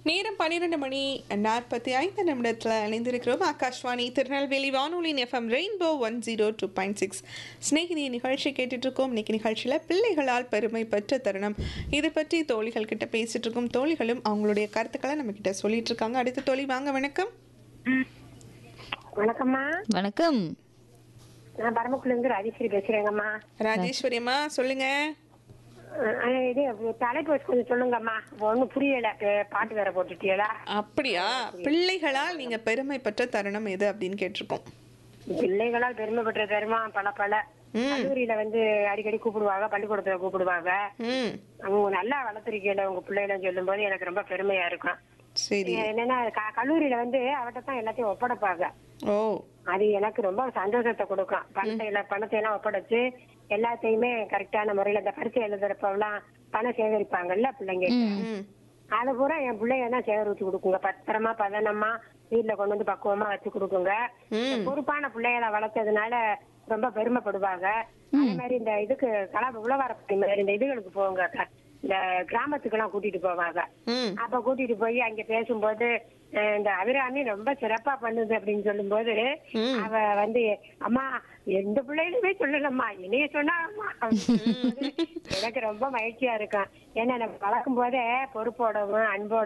நேரம் பன்னிரெண்டு மணி நாற்பத்தி ஐந்து நிமிடத்தில் இணைந்திருக்கிறோம் ஆகாஷ்வாணி திருநெல்வேலி வானொலியின் FM rainbow one zero two point six Snehithi நிகழ்ச்சி கேட்டுட்டு இருக்கோம் இன்னைக்கு நிகழ்ச்சியில் பிள்ளைகளால் பெருமை பெற்ற தருணம் இது பற்றி தோழிகள் கிட்ட பேசிட்டு இருக்கோம் தோழிகளும் அவங்களுடைய கருத்துக்களை நம்ம கிட்ட சொல்லிட்டு இருக்காங்க அடுத்த தோழி வாங்க வணக்கம் வணக்கம்மா வணக்கம் நான் பரமக்குள்ள இருந்து ராஜேஸ்வரி பேசுறேங்கம்மா ராஜேஸ்வரி அம்மா சொல்லுங்க அஹ் இது தலைப்பு வச்சு கொஞ்சம் சொல்லுங்கம்மா ஒன்றும் புரியல பே- பாட்டு வேற போட்டுட்டீங்களா அப்படியா பிள்ளைகளால் நீங்க பெருமை பெற்ற தருணம் எது அப்படின்னு கேட்டிருக்கோம் பிள்ளைகளால் பெருமை பெற்ற தருமா பல பல கல்லூரியில வந்து அடிக்கடி கூப்பிடுவாங்க பள்ளிக்கூடத்துல கூப்பிடுவாங்க ம் அவங்க நல்லா வளர்த்துருக்கீங்க உங்க பிள்ளைகளை சொல்லும் போது எனக்கு ரொம்ப பெருமையா இருக்கும் சரி என்னன்னா க- கல்லூரியில வந்து அவட்ட தான் எல்லாத்தையும் ஒப்படைப்பாங்க ஓ அது எனக்கு ரொம்ப சந்தோஷத்தை கொடுக்கும் பணத்தை எல்லாம் பணத்தை எல்லாம் ஒப்படைச்சு எல்லாத்தையுமே கரெக்டான முறையில இந்த பரிசை எழுதுறப்பெல்லாம் பணம் சேகரிப்பாங்கல்ல பிள்ளைங்க ம் அதை பூரா என் பிள்ளைங்க தான் சேகரிச்சு கொடுக்குங்க பத்திரமா பதனமா வீட்டுல கொண்டு வந்து பக்குவமா வச்சு கொடுக்குங்க ம் பொறுப்பான பிள்ளைகளை வளர்த்ததுனால ரொம்ப பெருமைப்படுவாங்க அதே மாதிரி இந்த இதுக்கு கலா உழவாரப்பட்டி மாதிரி இந்த இதுகளுக்கு போவாங்க க- இந்த கிராமத்துக்கு எல்லாம் கூட்டிட்டு போவாங்க ம் அப்ப கூட்டிட்டு போய் அங்க பேசும்போது அஹ், இந்த அபிராமி ரொம்ப சிறப்பா பண்ணுது அப்படின்னு சொல்லும்போது ம். அவ வந்து அம்மா எந்த பிள்ளைகளுமே சொல்லலம்மா என்னைய சொன்னா அம்மா அப்படின்னு சொல்லும்போது எனக்கு ரொம்ப மகிழ்ச்சியா இருக்கும் ஏன்னா நம்ம வளர்க்கும் போதே பொறுப்போடவும் அன்போட